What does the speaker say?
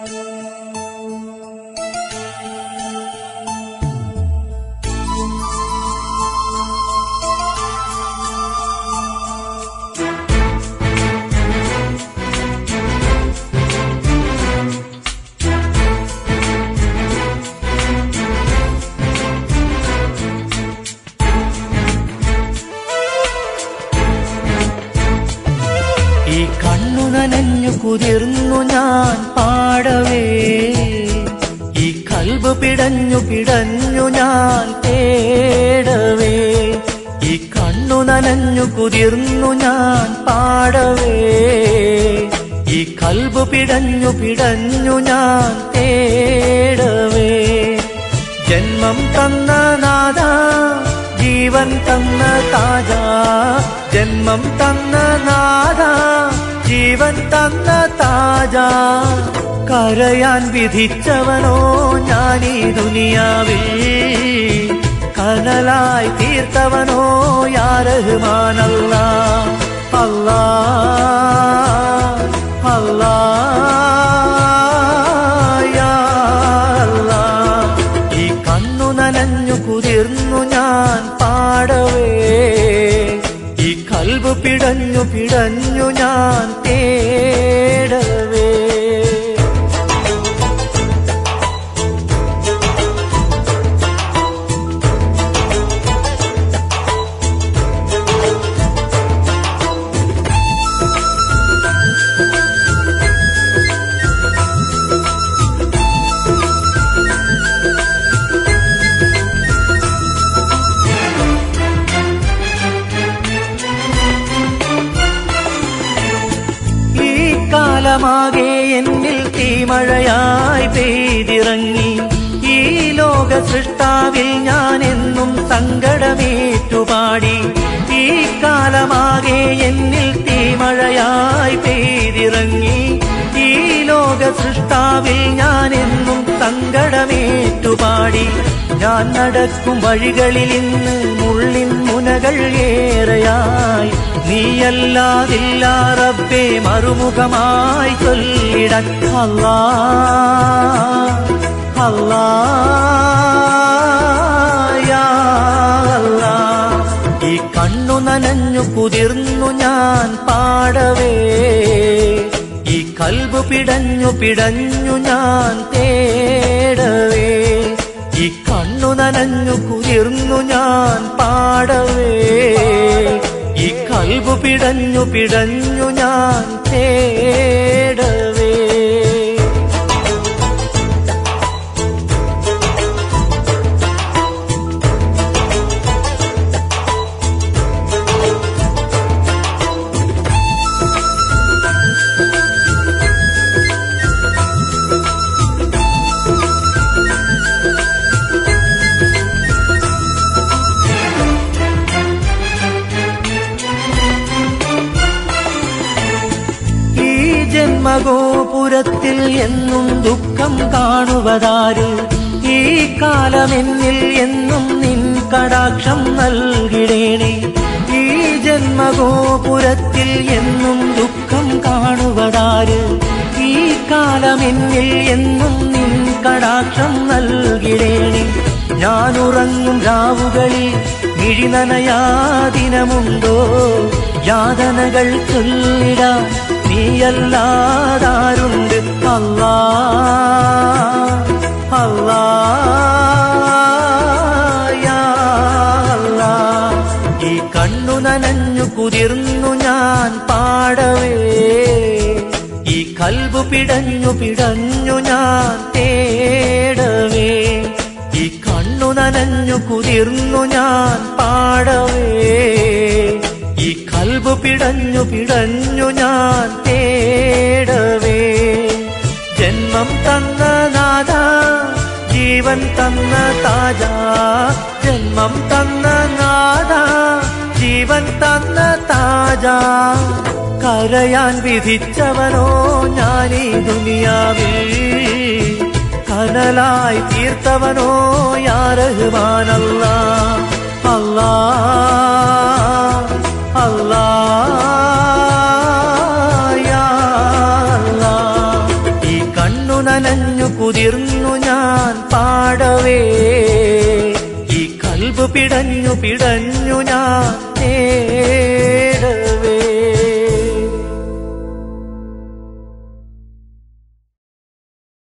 ഈ കണ്ണു നനഞ്ഞു കുതിർന്നു ഞാൻ പാടവേ ഈ കൽബ് പിടഞ്ഞു പിടഞ്ഞു ഞാൻ തേടവേ ഈ കണ്ണു നനഞ്ഞു കുതിർന്നു ഞാൻ പാടവേ ഈ കൽബ് പിടഞ്ഞു പിടഞ്ഞു ഞാൻ തേടവേ ജന്മം തന്ന നാദ ജീവൻ തന്ന താജ ജന്മം തന്ന നാദ ജീവൻ തന്ന താജ കരയാൻ വിധിച്ചവനോ ഞാൻ ഈ ദുനിയാവിൽ കനലായി തീർത്തവനോ യാ റഹ്മാനല്ല അല്ലാ അല്ലാ യാ അല്ലാ ഈ കണ്ണു നനഞ്ഞു കുതിർന്നു ഞാൻ പാടവേ ഈ കൽബ് പിടഞ്ഞു പിടഞ്ഞു ഞാൻ തേടവേ ഈ കാലമാകെ എന്നിൽ തീമഴയായി പെയ്തിറങ്ങി ഈ ലോക സൃഷ്ടാവിൽ ഞാൻ എന്നും സങ്കടമേറ്റുപാടി ഈ കാലമാകെ എന്നിൽ തീമഴയായി പെയ്തിറങ്ങി ഈ ലോക സൃഷ്ടാവിൽ ഞാൻ എന്നും സങ്കടമേറ്റുപാടി ഞാൻ നടക്കും വഴികളിൽ ഇന്ന് മുള്ളിൻ മുനകൾ ഏറെയായി നീയല്ലാതില്ല റബ്ബേ മറുമുഖമായി ചൊല്ലിടൻ അല്ലാ അല്ലാ യാ അല്ലാ. ഈ കണ്ണു നനഞ്ഞു കുതിർന്നു ഞാൻ പാടവേ ഈ കൽബ് പിടഞ്ഞു പിടഞ്ഞു ഞാൻ തേടവേ ഈ കണ്ണു നനഞ്ഞു കുതിർന്നു ഞാൻ പാടവേ ഈ കൽബ് പിടഞ്ഞു പിടഞ്ഞു ഞാൻ തേടവേ ഈ ജന്മഗോപുരത്തിൽ എന്നും ദുഃഖം കാണുവതാര് ഈ കാലമെന്നിൽ എന്നും നിൻ കടാക്ഷം നൽകിടേണേ ഈ ജന്മഗോപുരത്തിൽ എന്നും ദുഃഖം കാണുവതാര് ഈ കാലമെന്നിൽ എന്നും നിൻ കടാക്ഷം നൽകിടേണേ ഞാൻ ഉറങ്ങും രാവുകളിൽ മിഴിനനയാദിനമുണ്ടോ യാതനകൾ ചൊല്ലിടാൻ നീയല്ലാതാരുണ്ട് അല്ലാ അല്ലാ യാ അല്ലാ. ഈ കണ്ണു നനഞ്ഞു കുതിർന്നു ഞാൻ പാടവേ ഈ കൽബ് പിടഞ്ഞു പിടഞ്ഞു ഞാൻ തേടവേ ഈ കണ്ണു നനഞ്ഞു കുതിർന്നു ഞാൻ പാടവേ ഈ കൽബ് പിടഞ്ഞു പിടഞ്ഞു ഞാൻ തേടവേ ജന്മം തന്ന നാഥ ജീവൻ തന്ന താജ ജന്മം തന്ന നാഥ ജീവൻ തന്ന താജ കരയാൻ വിധിച്ചവനോ ഞാനീ ദുനിയാവിൽ കനലായി തീർത്തവനോ യാ റഹ്മാനല്ല അല്ലാ അല്ലാ യാ അല്ലാ. ഈ കണ്ണു നന കുതിർന്നു ഞാൻ പാടവേ ഈ കൽബ് പിടഞ്ഞു പിടഞ്ഞു ഞാൻ